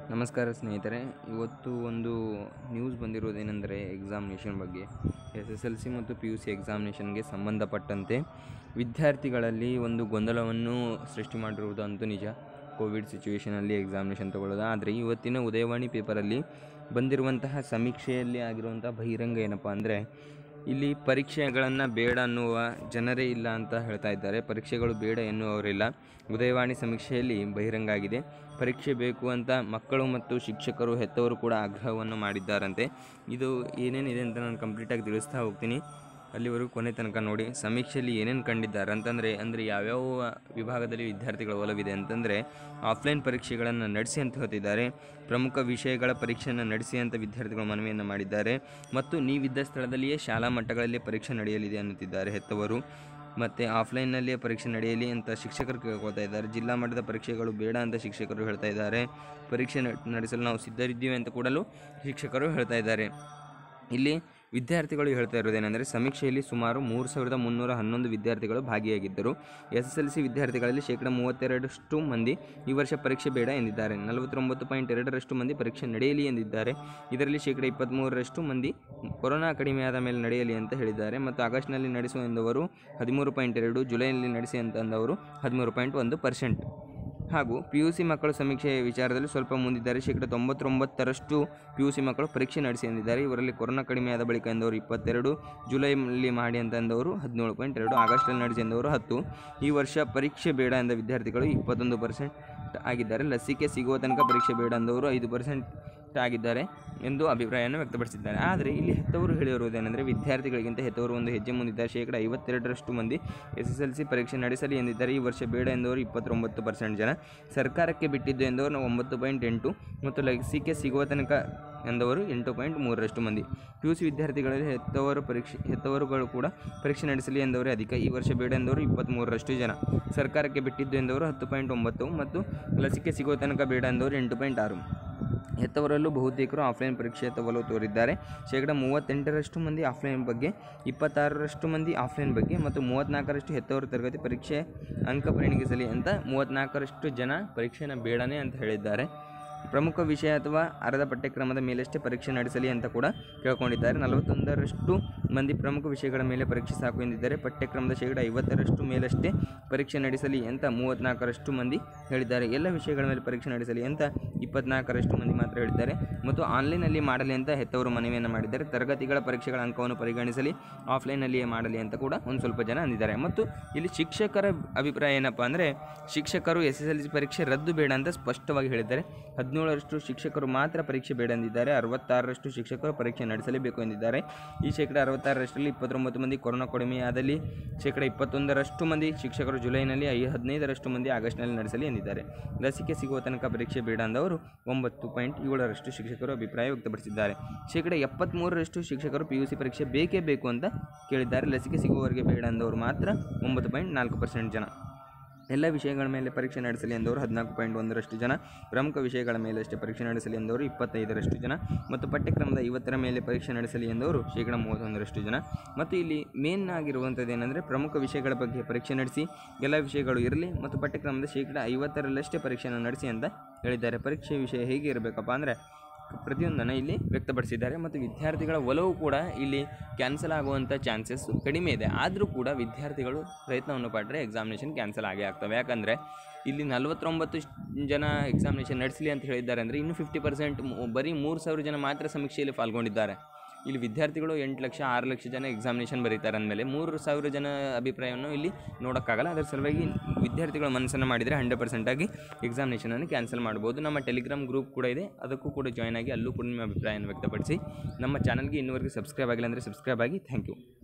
ನಮಸ್ಕಾರ ಸ್ನೇಹಿತರೆ ಇವತ್ತು ಒಂದು ನ್ಯೂಸ್ ಬಂದಿರೋದೇನೆಂದರೆ ಎಕ್ಸಾಮಿನೇಷನ್ ಬಗ್ಗೆ ಎಸ್ ಎಸ್ ಎಲ್ ಸಿ ಮತ್ತು ಪಿ ಯು ಸಿ ಎಕ್ಸಾಮಿನೇಷನ್ಗೆ ಸಂಬಂಧಪಟ್ಟಂತೆ ವಿದ್ಯಾರ್ಥಿಗಳಲ್ಲಿ ಒಂದು ಗೊಂದಲವನ್ನು ಸೃಷ್ಟಿ ಮಾಡಿರುವುದಂತೂ ನಿಜ ಕೋವಿಡ್ ಸಿಚುವೇಷನಲ್ಲಿ ಎಕ್ಸಾಮಿನೇಷನ್ ತಗೊಳ್ಳೋದು ಆದರೆ ಇವತ್ತಿನ ಉದಯವಾಣಿ ಪೇಪರಲ್ಲಿ ಬಂದಿರುವಂತಹ ಸಮೀಕ್ಷೆಯಲ್ಲಿ ಆಗಿರುವಂಥ ಬಹಿರಂಗ ಏನಪ್ಪ ಅಂದರೆ ಇಲ್ಲಿ ಪರೀಕ್ಷೆಗಳನ್ನು ಬೇಡ ಅನ್ನುವ ಜನರೇ ಇಲ್ಲ ಅಂತ ಹೇಳ್ತಾ ಇದ್ದಾರೆ ಪರೀಕ್ಷೆಗಳು ಬೇಡ ಎನ್ನುವವರಿಲ್ಲ ಉದಯವಾಣಿ ಸಮೀಕ್ಷೆಯಲ್ಲಿ ಬಹಿರಂಗ ಆಗಿದೆ ಪರೀಕ್ಷೆ ಬೇಕು ಅಂತ ಮಕ್ಕಳು ಮತ್ತು ಶಿಕ್ಷಕರು ಹೆತ್ತವರು ಕೂಡ ಆಗ್ರಹವನ್ನು ಮಾಡಿದ್ದಾರಂತೆ ಇದು ಏನೇನಿದೆ ಅಂತ ನಾನು ಕಂಪ್ಲೀಟಾಗಿ ತಿಳಿಸ್ತಾ ಹೋಗ್ತೀನಿ ಅಲ್ಲಿವರೆಗೂ ಕೊನೆ ತನಕ ನೋಡಿ ಸಮೀಕ್ಷೆಯಲ್ಲಿ ಏನೇನು ಕಂಡಿದ್ದಾರೆ ಅಂತಂದರೆ ಅಂದರೆ ಯಾವ್ಯಾವ ವಿಭಾಗದಲ್ಲಿ ವಿದ್ಯಾರ್ಥಿಗಳ ಒಲವಿದೆ ಅಂತಂದರೆ ಆಫ್ಲೈನ್ ಪರೀಕ್ಷೆಗಳನ್ನು ನಡೆಸಿ ಅಂತ ಹೇಳ್ತಿದ್ದಾರೆ ಪ್ರಮುಖ ವಿಷಯಗಳ ಪರೀಕ್ಷೆಯನ್ನು ನಡೆಸಿ ಅಂತ ವಿದ್ಯಾರ್ಥಿಗಳು ಮನವಿಯನ್ನು ಮಾಡಿದ್ದಾರೆ ಮತ್ತು ನೀವಿದ್ದ ಸ್ಥಳದಲ್ಲಿಯೇ ಶಾಲಾ ಮಟ್ಟಗಳಲ್ಲಿ ಪರೀಕ್ಷೆ ನಡೆಯಲಿದೆ ಅನ್ನುತ್ತಿದ್ದಾರೆ ಹೆತ್ತವರು ಮತ್ತು ಆಫ್ಲೈನ್ನಲ್ಲಿಯೇ ಪರೀಕ್ಷೆ ನಡೆಯಲಿ ಅಂತ ಶಿಕ್ಷಕರು ಕೇಳ್ಕೊಳ್ತಾ ಇದ್ದಾರೆ ಜಿಲ್ಲಾ ಮಟ್ಟದ ಪರೀಕ್ಷೆಗಳು ಬೇಡ ಅಂತ ಶಿಕ್ಷಕರು ಹೇಳ್ತಾ ಇದ್ದಾರೆ ಪರೀಕ್ಷೆ ನ- ನಡೆಸಲು ನಾವು ಸಿದ್ಧರಿದ್ದೀವಿ ಅಂತ ಕೂಡಲೂ ಶಿಕ್ಷಕರು ಹೇಳ್ತಾ ಇದ್ದಾರೆ ಇಲ್ಲಿ ವಿದ್ಯಾರ್ಥಿಗಳು ಹೇಳ್ತಾ ಇರೋದೇನೆಂದರೆ ಸಮೀಕ್ಷೆಯಲ್ಲಿ ಸುಮಾರು ಮೂರು ಸಾವಿರದ ಮುನ್ನೂರ ಹನ್ನೊಂದು ವಿದ್ಯಾರ್ಥಿಗಳು ಭಾಗಿಯಾಗಿದ್ದರು ಎಸ್ ಎಸ್ ಎಲ್ ಸಿ ವಿದ್ಯಾರ್ಥಿಗಳಲ್ಲಿ ಶೇಕಡ ಮೂವತ್ತೆರಡರಷ್ಟು ಮಂದಿ ಈ ವರ್ಷ ಪರೀಕ್ಷೆ ಬೇಡ ಎಂದಿದ್ದಾರೆ ನಲವತ್ತೊಂಬತ್ತು ಪಾಯಿಂಟ್ ಎರಡರಷ್ಟು ಮಂದಿ ಪರೀಕ್ಷೆ ನಡೆಯಲಿ ಎಂದಿದ್ದಾರೆ ಇದರಲ್ಲಿ ಶೇಕಡ ಇಪ್ಪತ್ತ್ಮೂರರಷ್ಟು ಮಂದಿ ಕೊರೋನಾ ಕಡಿಮೆಯಾದ ಮೇಲೆ ನಡೆಯಲಿ ಅಂತ ಹೇಳಿದ್ದಾರೆ ಮತ್ತು ಆಗಸ್ಟ್ನಲ್ಲಿ ನಡೆಸುವ ಎಂದವರು ಹದಿಮೂರು ಪಾಯಿಂಟ್ ಎರಡು ಜುಲೈನಲ್ಲಿ ನಡೆಸಿ ಅಂತ ಅಂದವರು ಹದಿಮೂರು ಪಾಯಿಂಟ್ ಒಂದು ಪರ್ಸೆಂಟ್ ಹಾಗೂ ಪಿ ಯು ಸಿ ಮಕ್ಕಳು ಸಮೀಕ್ಷೆ ವಿಚಾರದಲ್ಲಿ ಸ್ವಲ್ಪ ಮುಂದಿದ್ದಾರೆ ಶೇಕಡ ತೊಂಬತ್ತೊಂಬತ್ತರಷ್ಟು ಪಿ ಯು ಸಿ ಮಕ್ಕಳು ಪರೀಕ್ಷೆ ನಡೆಸಿ ಎಂದಿದ್ದಾರೆ ಇವರಲ್ಲಿ ಕೊರೋನಾ ಕಡಿಮೆಯಾದ ಬಳಿಕ ಎಂದವರು ಇಪ್ಪತ್ತೆರಡು ಜುಲೈನಲ್ಲಿ ಮಾಡಿ ಅಂತ ಅಂದವರು ಹದಿನೇಳು ಪಾಯಿಂಟ್ ಎರಡು ಆಗಸ್ಟಲ್ಲಿ ನಡೆಸಿ ಎಂದವರು ಹತ್ತು ಈ ವರ್ಷ ಪರೀಕ್ಷೆ ಬೇಡ ಎಂದ ವಿದ್ಯಾರ್ಥಿಗಳು ಇಪ್ಪತ್ತೊಂದು ಪರ್ಸೆಂಟ್ ಆಗಿದ್ದಾರೆ ಲಸಿಕೆ ಸಿಗುವ ತನಕ ಪರೀಕ್ಷೆ ಬೇಡ ಅಂದವರು ಐದು ಪರ್ಸೆಂಟ್ ಆಗಿದ್ದಾರೆ ಎಂದು ಅಭಿಪ್ರಾಯವನ್ನು ವ್ಯಕ್ತಪಡಿಸಿದ್ದಾರೆ ಆದರೆ ಇಲ್ಲಿ ಹೆತ್ತವರು ಹೇಳಿರುವುದೇನೆಂದರೆ ವಿದ್ಯಾರ್ಥಿಗಳಿಗಿಂತ ಹೆತ್ತವರು ಒಂದು ಹೆಜ್ಜೆ ಮುಂದಿದ್ದಾರೆ ಶೇಕಡ ಐವತ್ತೆರಡರಷ್ಟು ಮಂದಿ ಎಸ್ ಎಸ್ ಎಲ್ ಸಿ ಪರೀಕ್ಷೆ ನಡೆಸಲಿ ಎಂದಿದ್ದಾರೆ ಈ ವರ್ಷ ಬೇಡ ಎಂದವರು ಇಪ್ಪತ್ತೊಂಬತ್ತು ಪರ್ಸೆಂಟ್ ಜನ ಸರ್ಕಾರಕ್ಕೆ ಬಿಟ್ಟಿದ್ದು ಎಂದವರು ನಾವು ಒಂಬತ್ತು ಪಾಯಿಂಟ್ ಎಂಟು ಮತ್ತು ಲಸಿಕೆ ಸಿಗುವ ತನಕ ಎಂದವರು ಎಂಟು ಪಾಯಿಂಟ್ ಮೂರರಷ್ಟು ಮಂದಿ ಪಿ ಯು ಸಿ ವಿದ್ಯಾರ್ಥಿಗಳಲ್ಲಿ ಹೆತ್ತವರು ಪರೀಕ್ಷೆ ಹೆತ್ತವರುಗಳು ಕೂಡ ಪರೀಕ್ಷೆ ನಡೆಸಲಿ ಎಂದವರೇ ಅಧಿಕ ಈ ವರ್ಷ ಬೇಡ ಎಂದವರು ಇಪ್ಪತ್ತ್ಮೂರರಷ್ಟು ಜನ ಸರ್ಕಾರಕ್ಕೆ ಬಿಟ್ಟಿದ್ದು ಎಂದವರು ಹತ್ತು ಪಾಯಿಂಟ್ ಒಂಬತ್ತು ಮತ್ತು ಲಸಿಕೆ ಸಿಗುವ ತನಕ ಬೇಡ ಎಂದವರು ಎಂಟು ಪಾಯಿಂಟ್ ಆರು ಹೆತ್ತವರಲ್ಲೂ ಬಹುತೇಕರು ಆಫ್ಲೈನ್ ಪರೀಕ್ಷೆಯತ್ತ ಒಲವು ತೋರಿದ್ದಾರೆ ಶೇಕಡ ಮೂವತ್ತೆಂಟರಷ್ಟು ಮಂದಿ ಆಫ್ಲೈನ್ ಬಗ್ಗೆ ಇಪ್ಪತ್ತಾರರಷ್ಟು ಮಂದಿ ಆಫ್ಲೈನ್ ಬಗ್ಗೆ ಮತ್ತು ಮೂವತ್ತ್ನಾಲ್ಕರಷ್ಟು ಹೆತ್ತವರು ತರಗತಿ ಪರೀಕ್ಷೆ ಅಂಕ ಪರಿಗಣಿಸಲಿ ಅಂತ ಮೂವತ್ತ್ನಾಲ್ಕರಷ್ಟು ಜನ ಪರೀಕ್ಷೆನ ಬೇಡನೇ ಅಂತ ಹೇಳಿದ್ದಾರೆ ಪ್ರಮುಖ ವಿಷಯ ಅಥವಾ ಅರ್ಧ ಪಠ್ಯಕ್ರಮದ ಮೇಲಷ್ಟೇ ಪರೀಕ್ಷೆ ನಡೆಸಲಿ ಅಂತ ಕೂಡ ಕೇಳ್ಕೊಂಡಿದ್ದಾರೆ ನಲವತ್ತೊಂದರಷ್ಟು ಮಂದಿ ಪ್ರಮುಖ ವಿಷಯಗಳ ಮೇಲೆ ಪರೀಕ್ಷೆ ಸಾಕು ಎಂದಿದ್ದಾರೆ ಪಠ್ಯಕ್ರಮದ ಶೇಕಡ ಐವತ್ತರಷ್ಟು ಮೇಲಷ್ಟೇ ಪರೀಕ್ಷೆ ನಡೆಸಲಿ ಅಂತ ಮೂವತ್ತ್ನಾಲ್ಕರಷ್ಟು ಮಂದಿ ಹೇಳಿದ್ದಾರೆ ಎಲ್ಲ ವಿಷಯಗಳ ಮೇಲೆ ಪರೀಕ್ಷೆ ನಡೆಸಲಿ ಅಂತ ಇಪ್ಪತ್ನಾಲ್ಕರಷ್ಟು ಮಂದಿ ಮಾತ್ರ ಹೇಳಿದ್ದಾರೆ ಮತ್ತು ಆನ್ಲೈನಲ್ಲಿ ಮಾಡಲಿ ಅಂತ ಹೆತ್ತವರು ಮನವಿಯನ್ನು ಮಾಡಿದ್ದಾರೆ ತರಗತಿಗಳ ಪರೀಕ್ಷೆಗಳ ಅಂಕವನ್ನು ಪರಿಗಣಿಸಲಿ ಆಫ್ಲೈನಲ್ಲಿಯೇ ಮಾಡಲಿ ಅಂತ ಕೂಡ ಒಂದು ಸ್ವಲ್ಪ ಜನ ಅಂದಿದ್ದಾರೆ ಮತ್ತು ಇಲ್ಲಿ ಶಿಕ್ಷಕರ ಅಭಿಪ್ರಾಯ ಏನಪ್ಪ ಅಂದರೆ ಶಿಕ್ಷಕರು ಎಸ್ ಎಸ್ ಎಲ್ ಸಿ ಪರೀಕ್ಷೆ ರದ್ದು ಬೇಡ ಅಂತ ಸ್ಪಷ್ಟವಾಗಿ ಹೇಳಿದ್ದಾರೆ ಹದಿನೇಳರಷ್ಟು ಶಿಕ್ಷಕರು ಮಾತ್ರ ಪರೀಕ್ಷೆ ಬೇಡ ಎಂದಿದ್ದಾರೆ ಅರವತ್ತಾರರಷ್ಟು ಶಿಕ್ಷಕರು ಪರೀಕ್ಷೆ ನಡೆಸಲೇಬೇಕು ಎಂದಿದ್ದಾರೆ ಈ ಶೇಕಡ ಅರವತ್ತಾರರಷ್ಟರಲ್ಲಿ ಇಪ್ಪತ್ತೊಂಬತ್ತು ಮಂದಿ ಕೊರೋನಾ ಕಡಿಮೆಯಾದಲ್ಲಿ ಶೇಕಡ ಇಪ್ಪತ್ತೊಂದರಷ್ಟು ಮಂದಿ ಶಿಕ್ಷಕರು ಜುಲೈನಲ್ಲಿ ಐ ಹದಿನೈದರಷ್ಟು ಮಂದಿ ಆಗಸ್ಟ್ನಲ್ಲಿ ನಡೆಸಲಿ ಎಂದಿದ್ದಾರೆ ಲಸಿಕೆ ಸಿಗುವ ತನಕ ಪರೀಕ್ಷೆ ಬೇಡ ಅಂದವರು ಒಂಬತ್ತು ಪಾಯಿಂಟ್ ಏಳರಷ್ಟು ಶಿಕ್ಷಕರು ಅಭಿಪ್ರಾಯ ವ್ಯಕ್ತಪಡಿಸಿದ್ದಾರೆ ಶೇಕಡ ಎಪ್ಪತ್ತ್ಮೂರರಷ್ಟು ಶಿಕ್ಷಕರು ಪಿ ಯು ಸಿ ಪರೀಕ್ಷೆ ಬೇಕೇ ಬೇಕು ಅಂತ ಕೇಳಿದ್ದಾರೆ ಲಸಿಕೆ ಸಿಗುವವರೆಗೆ ಬೇಡ ಅಂದವರು ಮಾತ್ರ ಒಂಬತ್ತು ಪಾಯಿಂಟ್ ನಾಲ್ಕು ಪರ್ಸೆಂಟ್ ಜನ ಎಲ್ಲ ವಿಷಯಗಳ ಮೇಲೆ ಪರೀಕ್ಷೆ ನಡೆಸಲಿ ಎಂದವರು ಹದಿನಾಲ್ಕು ಪಾಯಿಂಟ್ ಒಂದರಷ್ಟು ಜನ ಪ್ರಮುಖ ವಿಷಯಗಳ ಮೇಲಷ್ಟೇ ಪರೀಕ್ಷೆ ನಡೆಸಲಿ ಎಂದವರು ಇಪ್ಪತ್ತೈದರಷ್ಟು ಜನ ಮತ್ತು ಪಠ್ಯಕ್ರಮದ ಐವತ್ತರ ಮೇಲೆ ಪರೀಕ್ಷೆ ನಡೆಸಲಿ ಎಂದವರು ಶೇಕಡ ಮೂವತ್ತೊಂದರಷ್ಟು ಜನ ಮತ್ತು ಇಲ್ಲಿ ಮೇನ್ ಆಗಿರುವಂಥದ್ದು ಏನಂದರೆ ಪ್ರಮುಖ ವಿಷಯಗಳ ಬಗ್ಗೆ ಪರೀಕ್ಷೆ ನಡೆಸಿ ಎಲ್ಲ ವಿಷಯಗಳು ಇರಲಿ ಮತ್ತು ಪಠ್ಯಕ್ರಮದ ಶೇಕಡ ಐವತ್ತರಲ್ಲಷ್ಟೇ ಪರೀಕ್ಷೆಯನ್ನು ನಡೆಸಿ ಅಂತ ಹೇಳಿದ್ದಾರೆ ಪರೀಕ್ಷೆ ವಿಷಯ ಹೇಗೆ ಇರಬೇಕಪ್ಪ ಅಂದರೆ ಪ್ರತಿಯೊಂದನ್ನು ಇಲ್ಲಿ ವ್ಯಕ್ತಪಡಿಸಿದ್ದಾರೆ ಮತ್ತು ವಿದ್ಯಾರ್ಥಿಗಳ ಒಲವು ಕೂಡ ಇಲ್ಲಿ ಕ್ಯಾನ್ಸಲ್ ಆಗುವಂಥ ಚಾನ್ಸಸ್ ಕಡಿಮೆ ಇದೆ ಆದರೂ ಕೂಡ ವಿದ್ಯಾರ್ಥಿಗಳು ಪ್ರಯತ್ನವನ್ನು ಪಟ್ಟರೆ ಎಕ್ಸಾಮಿನೇಷನ್ ಕ್ಯಾನ್ಸಲ್ ಆಗೇ ಆಗ್ತವೆ ಯಾಕಂದರೆ ಇಲ್ಲಿ ನಲವತ್ತೊಂಬತ್ತು ಜನ ಎಕ್ಸಾಮಿನೇಷನ್ ನಡೆಸಲಿ ಅಂತ ಹೇಳಿದ್ದಾರೆ ಅಂದರೆ ಇನ್ನು ಫಿಫ್ಟಿ ಪರ್ಸೆಂಟ್ ಬರೀ ಮೂರು ಸಾವಿರ ಜನ ಮಾತ್ರ ಸಮೀಕ್ಷೆಯಲ್ಲಿ ಪಾಲ್ಗೊಂಡಿದ್ದಾರೆ ಇಲ್ಲಿ ವಿದ್ಯಾರ್ಥಿಗಳು ಎಂಟು ಲಕ್ಷ ಆರು ಲಕ್ಷ ಜನ ಎಕ್ಸಾಮಿನೇಷನ್ ಬರೀತಾರೆ ಅಂದಮೇಲೆ ಮೂರು ಸಾವಿರ ಜನ ಅಭಿಪ್ರಾಯವನ್ನು ಇಲ್ಲಿ ನೋಡೋಕ್ಕಾಗಲ್ಲ ಅದರ ಸಲುವಾಗಿ ವಿದ್ಯಾರ್ಥಿಗಳ ಮನಸ್ಸನ್ನು ಮಾಡಿದರೆ ಹಂಡ್ರೆಡ್ ಪರ್ಸೆಂಟಾಗಿ ಎಕ್ಸಾಮಿನೇಷನನ್ನು ಕ್ಯಾನ್ಸಲ್ ಮಾಡ್ಬೋದು ನಮ್ಮ ಟೆಲಿಗ್ರಾಮ್ ಗ್ರೂಪ್ ಕೂಡ ಇದೆ ಅದಕ್ಕೂ ಕೂಡ ಜಾಯ್ನ್ ಆಗಿ ಅಲ್ಲೂ ಕೂಡ ನಿಮ್ಮ ಅಭಿಪ್ರಾಯವನ್ನು ವ್ಯಕ್ತಪಡಿಸಿ ನಮ್ಮ ಚಾನಲ್ಗೆ ಇನ್ನೂವರೆಗೆ ಸಬ್ಸ್ಕ್ರೈಬ್ ಆಗಿಲ್ಲ ಅಂದರೆ ಸಬ್ಸ್ಕ್ರೈಬ್ ಆಗಿ ಥ್ಯಾಂಕ್ ಯು